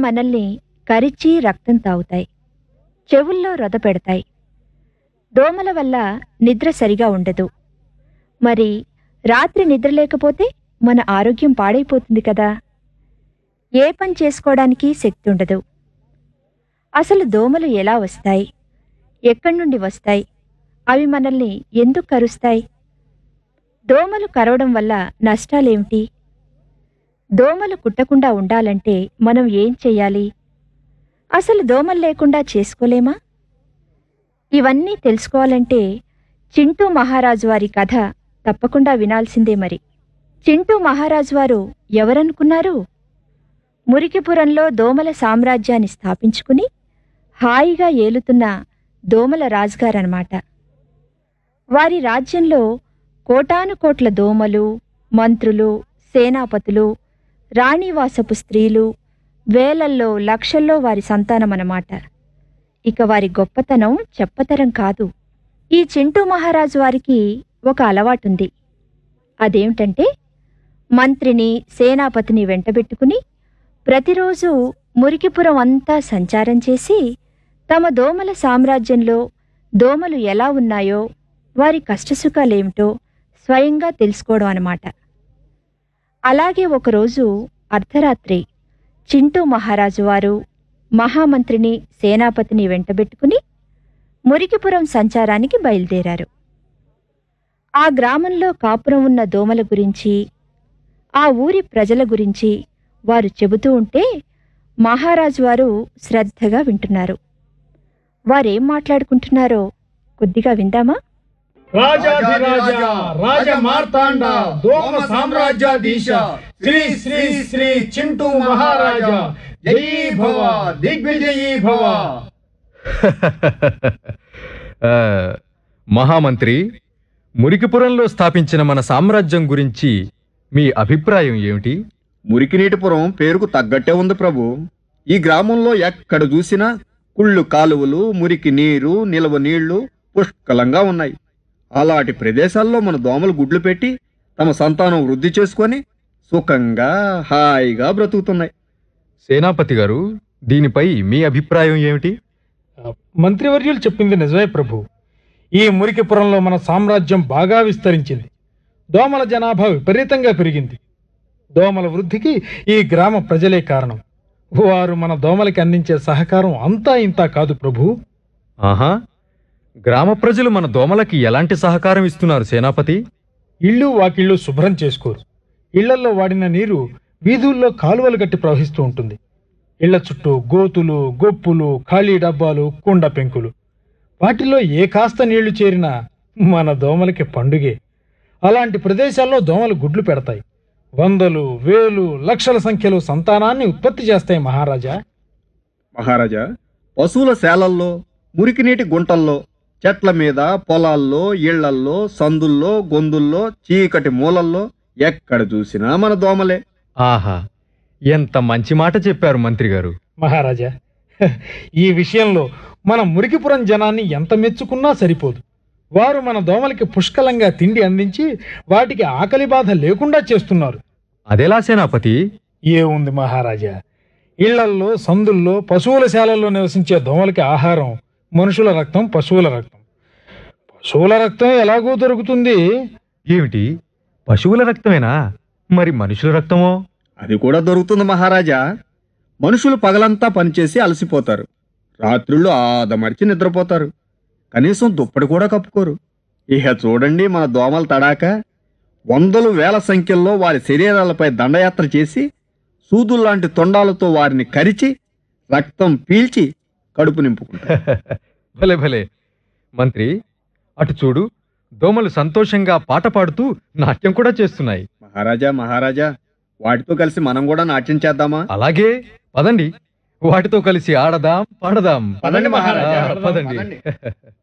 మనల్ని కరిచి రక్తం తాగుతాయి చెవుల్లో రొద పెడతాయి దోమల వల్ల నిద్ర సరిగా ఉండదు మరి రాత్రి నిద్ర లేకపోతే మన ఆరోగ్యం పాడైపోతుంది కదా ఏ పని చేసుకోవడానికి శక్తి ఉండదు అసలు దోమలు ఎలా వస్తాయి ఎక్కడి నుండి వస్తాయి అవి మనల్ని ఎందుకు కరుస్తాయి దోమలు కరవడం వల్ల నష్టాలేమిటి దోమలు కుట్టకుండా ఉండాలంటే మనం ఏం చెయ్యాలి అసలు దోమలు లేకుండా చేసుకోలేమా ఇవన్నీ తెలుసుకోవాలంటే చింటూ మహారాజు వారి కథ తప్పకుండా వినాల్సిందే మరి చింటూ మహారాజు వారు ఎవరనుకున్నారు మురికిపురంలో దోమల సామ్రాజ్యాన్ని స్థాపించుకుని హాయిగా ఏలుతున్న దోమల రాజుగారన్నమాట వారి రాజ్యంలో కోటానుకోట్ల దోమలు మంత్రులు సేనాపతులు రాణివాసపు స్త్రీలు వేలల్లో లక్షల్లో వారి సంతానమన్నమాట ఇక వారి గొప్పతనం చెప్పతరం కాదు ఈ చింటూ మహారాజు వారికి ఒక అలవాటుంది అదేమిటంటే మంత్రిని సేనాపతిని వెంటబెట్టుకుని ప్రతిరోజు మురికిపురం అంతా సంచారం చేసి తమ దోమల సామ్రాజ్యంలో దోమలు ఎలా ఉన్నాయో వారి కష్టసుఖాలేమిటో స్వయంగా తెలుసుకోవడం అన్నమాట అలాగే ఒకరోజు అర్ధరాత్రి చింటూ మహారాజు వారు మహామంత్రిని సేనాపతిని వెంటబెట్టుకుని మురికిపురం సంచారానికి బయలుదేరారు ఆ గ్రామంలో కాపురం ఉన్న దోమల గురించి ఆ ఊరి ప్రజల గురించి వారు చెబుతూ ఉంటే మహారాజు వారు శ్రద్ధగా వింటున్నారు వారేం మాట్లాడుకుంటున్నారో కొద్దిగా విందామా రాజాధిరాజ రాజ మార్తాండ దోమ సామ్రాజ్యాధీశ శ్రీ శ్రీ శ్రీ చింటూ మహారాజా జయీ భవ దిగ్విజయీ భవ ఆ, మహామంత్రి మురికిపురంలో స్థాపించిన మన సామ్రాజ్యం గురించి మీ అభిప్రాయం ఏమిటి మురికినీటిపురం పేరుకు తగ్గట్టే ఉంది ప్రభు ఈ గ్రామంలో ఎక్కడ చూసినా కుళ్ళు కాలువలు మురికి నీరు నిలవ నీళ్లు పుష్కలంగా ఉన్నాయి అలాంటి ప్రదేశాల్లో మన దోమలు గుడ్లు పెట్టి తమ సంతానం వృద్ధి చేసుకొని సుఖంగా హాయిగా బ్రతుకుతున్నాయి సేనాపతి గారు దీనిపై మీ అభిప్రాయం ఏమిటి మంత్రివర్యులు చెప్పింది నిజమే ప్రభు ఈ మురికిపురంలో మన సామ్రాజ్యం బాగా విస్తరించింది దోమల జనాభా విపరీతంగా పెరిగింది దోమల వృద్ధికి ఈ గ్రామ ప్రజలే కారణం వారు మన దోమలకి అందించే సహకారం అంతా ఇంతా కాదు ప్రభు ఆహా గ్రామ ప్రజలు మన దోమలకి ఎలాంటి సహకారం ఇస్తున్నారు సేనాపతి ఇళ్ళు వాకిళ్ళు శుభ్రం చేసుకోరు ఇళ్లల్లో వాడిన నీరు వీధుల్లో కాలువలు గట్టి ప్రవహిస్తూ ఉంటుంది ఇళ్ల చుట్టూ గోతులు గొప్పులు ఖాళీ డబ్బాలు కుండ పెంకులు వాటిల్లో ఏ కాస్త నీళ్లు చేరినా మన దోమలకి పండుగే అలాంటి ప్రదేశాల్లో దోమలు గుడ్లు పెడతాయి వందలు వేలు లక్షల సంఖ్యలో సంతానాన్ని ఉత్పత్తి చేస్తాయి మహారాజా మహారాజా పశువుల శాలల్లో మురికినీటి గుంటల్లో చెట్ల మీద పొలాల్లో ఇళ్లల్లో సందుల్లో గొందుల్లో చీకటి మూలల్లో ఎక్కడ చూసినా మన దోమలే ఆహా ఎంత మంచి మాట చెప్పారు మంత్రి గారు మహారాజా హ, ఈ విషయంలో మన మురికిపురం జనాన్ని ఎంత మెచ్చుకున్నా సరిపోదు వారు మన దోమలకి పుష్కలంగా తిండి అందించి వాటికి ఆకలి బాధ లేకుండా చేస్తున్నారు అదెలా సేనాపతి ఏముంది మహారాజా ఇళ్లల్లో సందుల్లో పశువుల శాలల్లో నివసించే దోమలకి ఆహారం మనుషుల రక్తం పశువుల రక్తం పశువుల రక్తం ఎలాగో దొరుకుతుంది ఏమిటి పశువుల రక్తమేనా మరి మనుషుల రక్తమో అది కూడా దొరుకుతుంది మహారాజా మనుషులు పగలంతా పనిచేసి అలసిపోతారు రాత్రుళ్ళు ఆదమరిచి నిద్రపోతారు కనీసం దుప్పటి కూడా కప్పుకోరు ఇహ చూడండి మన దోమలు తడాక వందలు వేల సంఖ్యల్లో వారి శరీరాలపై దండయాత్ర చేసి సూదుల్లాంటి తొండాలతో వారిని కరిచి రక్తం పీల్చి కడుపు నింపుకుంటారు భలే భలే మంత్రి అటు చూడు దోమలు సంతోషంగా పాట పాడుతూ నాట్యం కూడా చేస్తున్నాయి మహారాజా మహారాజా వాటితో కలిసి మనం కూడా నాట్యం చేద్దామా అలాగే పదండి వాటితో కలిసి ఆడదాం పాడదాం పదండి మహారాజా, ఆ, పదండి పదండి.